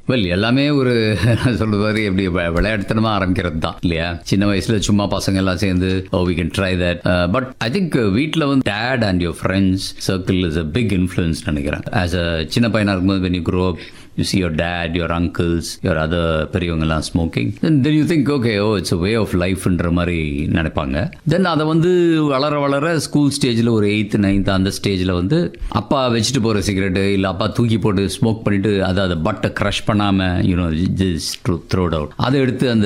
well எல்லாமே ஒரு நான் சொல்றது மாதிரி எப்படி வ- விளையாட்டுத்தனமா ஆரம்பிக்கிறது தான் இல்லையா சின்ன வயசுல சும்மா பசங்க எல்லாம் சேர்ந்து oh we can try that but I think வீட்டில் வந்து dad and your friends circle is a big influence நினைக்கிறேன் ஆஸ் அ சின்ன பையனா இருக்கும்போது when you grow up you see your dad, your uncles, your other பெரியவங்கெல்லாம் smoking then then you think okay oh it's a way of lifeன்ற மாதிரி நினைப்பாங்க தென் அதை வந்து வளர வளர ஸ்கூல் ஸ்டேஜில் ஒரு எயித்து நைன்த் அந்த ஸ்டேஜில் வந்து அப்பா வச்சுட்டு போகிற சிகரெட்டு இல்லை அப்பா தூக்கி போட்டு ஸ்மோக் பண்ணிட்டு அதை அதை பட்டை க்ரஷ் பண்ணாமல் யூனோ ஜஸ்ட் த்ரோட் அவுட் அதை எடுத்து அந்த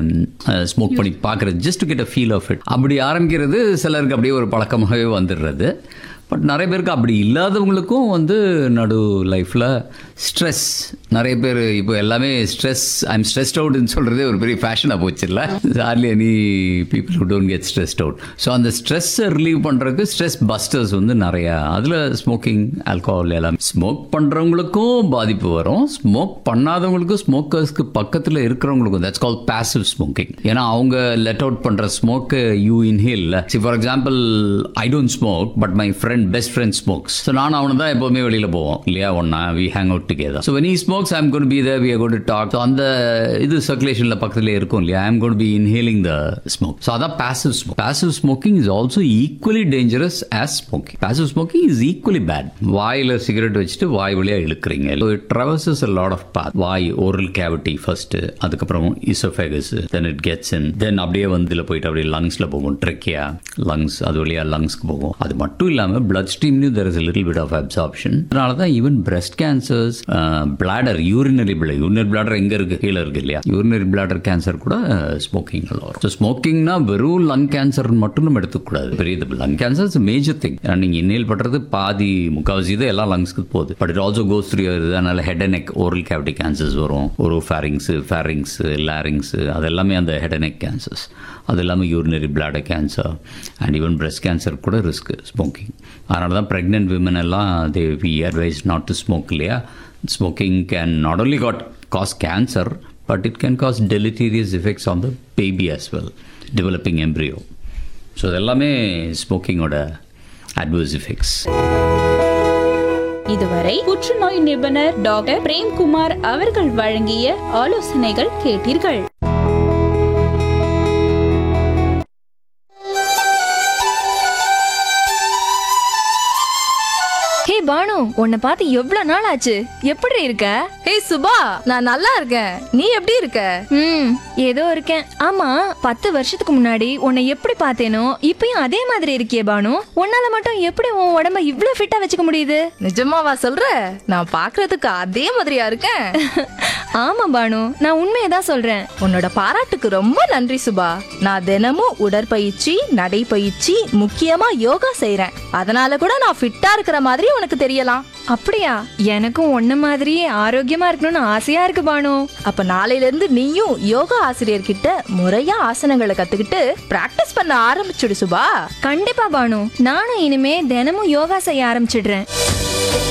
ஸ்மோக் பண்ணி பார்க்குறது just to get a feel of it அப்படி ஆரம்பிக்கிறது சிலருக்கு அப்படியே ஒரு பழக்கமாகவே வந்துடுறது பட் நிறைய பேருக்கு அப்படி இல்லாதவங்களுக்கும் வந்து நடு லைஃப்பில் ஸ்ட்ரெஸ் நிறைய பேர் இப்போ எல்லாமே ஸ்ட்ரெஸ் ஐம் ஸ்ட்ரெஸ்ட் அவுட்னு சொல்கிறதே ஒரு பெரிய ஃபேஷனாக போச்சு இல்லை hardly any people who don't get stressed out so அந்த ஸ்ட்ரெஸ்ஸை ரிலீவ் பண்ணுறதுக்கு ஸ்ட்ரெஸ் பஸ்டர்ஸ் வந்து நிறையா அதில் ஸ்மோக்கிங் ஆல்கோஹால் எல்லாம் ஸ்மோக் பண்ணுறவங்களுக்கும் பாதிப்பு வரும் ஸ்மோக் பண்ணாதவங்களுக்கும் ஸ்மோக்கர்ஸ்க்கு பக்கத்தில் இருக்கிறவங்களுக்கும் தட்ஸ் கால் பாசிவ் ஸ்மோக்கிங் ஏன்னா அவங்க லெட் அவுட் பண்ணுற smoke you inhale see for example I don't smoke but my friend best friend smokes so நான் அவனு தான் எப்போவுமே வெளியில் போவோம் இல்லையா ஒன்னா we hang out together so when he smokes I'm gonna be there we are going to talk so அந்த இது சர்க்குலேஷனில் பக்கத்துலேயே இருக்கும் இல்லையா I'm gonna be inhaling the smoke so அதான் passive smoke passive smoking is also equally dangerous as smoking passive smoking is equally bad வாயில் cigarette வச்சுட்டு வாய் வழியா இழுக்கிறீங்க so it travels a lot of path வாய் ஓரல் கேவிட்டி ஃபர்ஸ்ட் அதுக்கப்புறம் oesophagus then it gets in then அப்படியே வந்து இதில் போயிட்டு அப்படியே லங்ஸில் போகும் ட்ரெக்கியா லங்ஸ் அது வழியா லங்ஸ்க்கு போகும் அது மட்டும் இல்லாமல் பிளட் ஸ்ட்ரீம்லையும் there is little bit of absorption அதனால தான் even breast cancers bladder urinary blood urinary bladder எங்கே இருக்கு கீழே இருக்கு இல்லையா யூரினரி பிளாடர் கேன்சர் கூட ஸ்மோக்கிங் வரும் ஸோ ஸ்மோக்கிங்னா வெறும் லங் கேன்சர் மட்டும் நம்ம எடுத்துக்கூடாது பெரிய lung cancer is major thing நீங்கள் இன்னேல் பண்ணுறது பாதி முக்கால்வாசி இது எல்லாம் லங்ஸ்க்கு போகுது but it also goes through அதனால head and neck oral cavity cancers வரும் ஒரு ஃபேரிங்ஸ் ஃபேரிங்ஸ் லேரிங்ஸ் அது எல்லாமே அந்த ஹெட் அண்ட் நெக் கேன்சர்ஸ் அது இல்லாமல் urinary bladder cancer and even breast cancer கூட ரிஸ்க் ஸ்மோக்கிங் அதனால தான் ப்ரெக்னென்ட் விமன் எல்லாம் they we advise not to smoke இல்லையா smoking can not only got cause cancer but it can cause deleterious effects on the baby as well developing embryo so இதெல்லாமே ஸ்மோக்கிங்கோட adverse effects இதுவரை புற்றுநோய் நிபுணர் doctor Premkumar அவர்கள் வழங்கிய ஆலோசனைகள் கேட்டீர்கள் ஹே பானு உன்னை பார்த்து எவ்வளவு நாள் ஆச்சு எப்படி இருக்க ஹே சுபா நான் நல்லா இருக்கேன் நீ எப்படி இருக்க ம் ஏதோ இருக்கேன் ஆமா பத்து வருஷத்துக்கு முன்னாடி உன்னை எப்படி பார்த்தேனோ இப்பயும் அதே மாதிரி இருக்கியே பானு உன்னால மட்டும் எப்படி உன் உடம்ப இவ்ளோ ஃபிட்டா வச்சுக்க முடியுது நிஜமாவா சொல்ற நான் பாக்குறதுக்கு அதே மாதிரியா இருக்கேன் ஆமா பானு நான் உண்மையை தான் சொல்றேன் உன்னோட பாராட்டுக்கு ரொம்ப நன்றி சுபா நான் தினமும் உடற்பயிற்சி நடைப்பயிற்சி முக்கியமா யோகா செய்றேன் அதனால கூட நான் ஃபிட்டா இருக்கிற மாதிரி உனக்கு தெரியலாம் அப்படியா எனக்கும் உன்ன மாதிரியே ஆரோக்கியமா இருக்கணும்னு ஆசையா இருக்கு பானு அப்ப நாளையில இருந்து நீயும் யோகா ஆசிரியர்கிட்ட முறையா ஆசனங்களை கத்துக்கிட்டு பிராக்டிஸ் பண்ண ஆரம்பிச்சுடு சுபா கண்டிப்பா பானு நானும் இனிமே தினமும் யோகா செய்ய ஆரம்பிச்சிடுறேன்